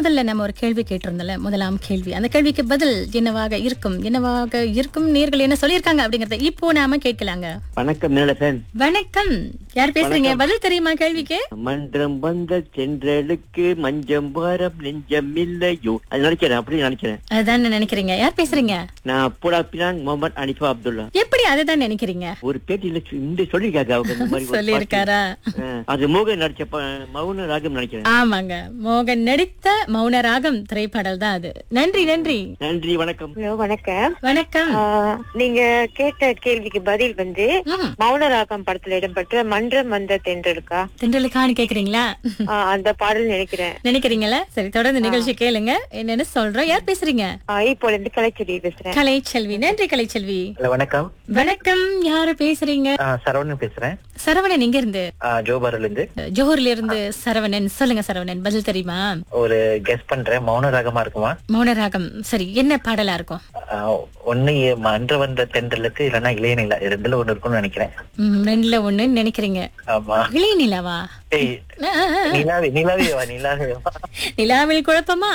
முதல்ல நம்ம ஒரு கேள்வி கேட்டிருந்தோம்ல முதலாம் கேள்வி அந்த கேள்விக்கு பதில் என்னவாக இருக்கும் என்னவாக இருக்கும் நேர்கள் என்ன சொல்லியிருக்காங்க அப்படிங்கறத இப்போ நாம கேட்கலாங்க வணக்கம் நீலசன் வணக்கம் யார் பேசுறீங்க பதில் தெரியுமா கேள்விக்கு மன்றம் வந்த சென்றலுக்கு மஞ்சம் வாரம் நெஞ்சம் இல்லையோ அது நினைக்கிறேன் அப்படி நினைக்கிறேன் அதுதான் நினைக்கிறீங்க யார் பேசுறீங்க நான் அப்புடா பினாங் முகமது அனிஃபா அப்துல்லா எப்படி அதுதான் நினைக்கிறீங்க ஒரு பேட்டியில சு- இந்த சொல்லிருக்காங்க அவங்க இந்த மாதிரி ஒரு சொல்லி இருக்காரா பாட்டு. ஆ, அது மோகன் நடிச்ச ப- மௌன ராகம் நினைக்கிறேன் ஆமாங்க மோகன் நடித்த மௌன ராகம் திரைப்பாடல் தான் அது நன்றி நன்றி நன்றி வணக்கம் ஹலோ வணக்கம் வணக்கம் ஆஹ், நீங்க கேட்ட கேள்விக்கு பதில் வந்து ம், மௌனராகம் படத்துல இடம்பெற்ற மன்றம் வந்த தென்றலுக்கா திண்டலுக்கான்னு கேக்குறீங்களா ஆஹ், அந்த பாடல் நினைக்கிறேன் நினைக்கிறீங்களா சரி தொடர்ந்து நிகழ்ச்சி கேளுங்க என்னன்னு சொல்றோம் யார் பேசுறீங்க ஆஹ், இப்போ இருந்து கலைச்செடி பேசுறேன் கலைச்செல்வி நன்றி கலைச்செல்வி ஹலோ வணக்கம் வணக்கம் யாரு பேசுறீங்க ஆ, சரவணன் பேசுறேன் சரவணன் எங்க இருந்து ஆ, ஜோபார்ல இருந்து ஜோஹர்ல இருந்து சரவணன் சொல்லுங்க சரவணன் பதில் தெரியுமா ஒரு கெஸ் பண்றேன் மௌன ராகமா இருக்குமா மௌன ராகம் சரி என்ன பாடலா இருக்கும் ஆ, ஒண்ணு மன்ற வந்த தென்றலுக்கு இல்லைன்னா இளைய நிலா இது ரெண்டுல ஒண்ணு இருக்கும்னு நினைக்கிறேன் ம், ரெண்டுல ஒண்ணு நினைக்கிறீங்க ஆமா இளைய நிலாவா ஏய் ஆ, ஆ, ஆ. நிலாவே நிலாவே வா நிலாவே வா நிலாவில் குழப்பமா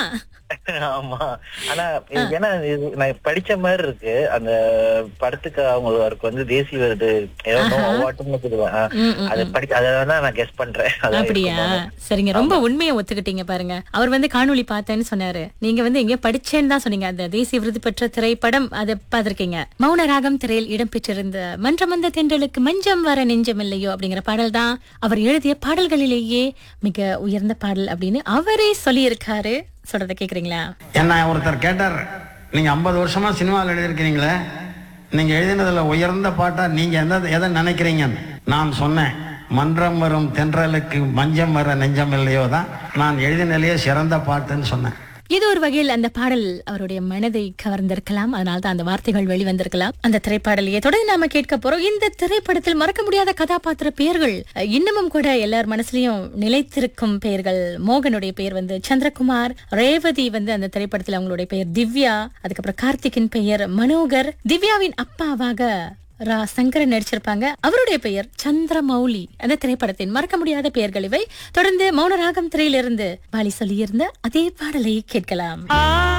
ஆமா ஆனா இது ஏன்னா இது நான் படிச்ச மாதிரி இருக்கு அந்த படத்துக்கு அவங்களுக்கு வந்து தேசிய விருது ஏதோ அவார்டுன்னு சொல்லுவேன் ஆ, ம், ம், அது படிக்க அதை தான் நான் கெஸ் பண்றேன் அதான் அப்படியா இருக்குமோன்னு. சரிங்க ரொம்ப உண்மையை ஒத்துக்கிட்டீங்க பாருங்க அவர் வந்து காணொளி பார்த்தேன்னு சொன்னாரு நீங்க வந்து எங்க படிச்சேன்னு தான் சொன்னீங்க அந்த தேசிய விருது பெற்ற திரைப்படம் அதை பார்த்திருக்கீங்க மௌன ராகம் திரையில் இடம்பெற்றிருந்த மன்றமந்த தென்றலுக்கு மஞ்சம் வர நெஞ்சம் இல்லையோ அப்படிங்கிற பாடல் தான் அவர் எழுதிய பாடல்களிலேயே மிக உயர்ந்த பாடல் அப்படின்னு அவரே சொல்லியிருக்காரு சொல்றத கேக்குறீங்களா என்ன ஒருத்தர் கேட்டார் நீங்க ஐம்பது வருஷமா சினிமாவில் எழுதியிருக்கிறீங்களே நீங்க எழுதினதுல உயர்ந்த பாட்டா நீங்க எந்த எதை நினைக்கிறீங்கன்னு நான் சொன்னேன் மன்றம் வரும் தென்றலுக்கு மஞ்சம் வர நெஞ்சம் இல்லையோ தான் நான் எழுதினாலேயே சிறந்த பாட்டுன்னு சொன்னேன் இது ஒரு வகையில் அந்த பாடல் அவருடைய மனதை கவர்ந்திருக்கலாம் அதனால தான் அந்த வார்த்தைகள் வெளிவந்திருக்கலாம் அந்த திரைப்பாடலையே தொடர்ந்து நாம கேட்க போறோம் இந்த திரைப்படத்தில் மறக்க முடியாத கதாபாத்திர பெயர்கள் அஹ், இன்னமும் கூட எல்லார் மனசுலயும் நிலைத்திருக்கும் பெயர்கள் மோகனுடைய பெயர் வந்து சந்திரகுமார் ரேவதி வந்து அந்த திரைப்படத்தில் அவங்களுடைய பெயர் திவ்யா அதுக்கப்புறம் கார்த்திக்கின் பெயர் மனோகர் திவ்யாவின் அப்பாவாக ரா சங்கரன் நடிச்சிருப்பாங்க அவருடைய பெயர் சந்திரமௌலி அந்த திரைப்படத்தின் மறக்க முடியாத பெயர்கள் இவை தொடர்ந்து மௌனராகம் திரையிலிருந்து வாலி சொல்லியிருந்த அதே பாடலை கேட்கலாம்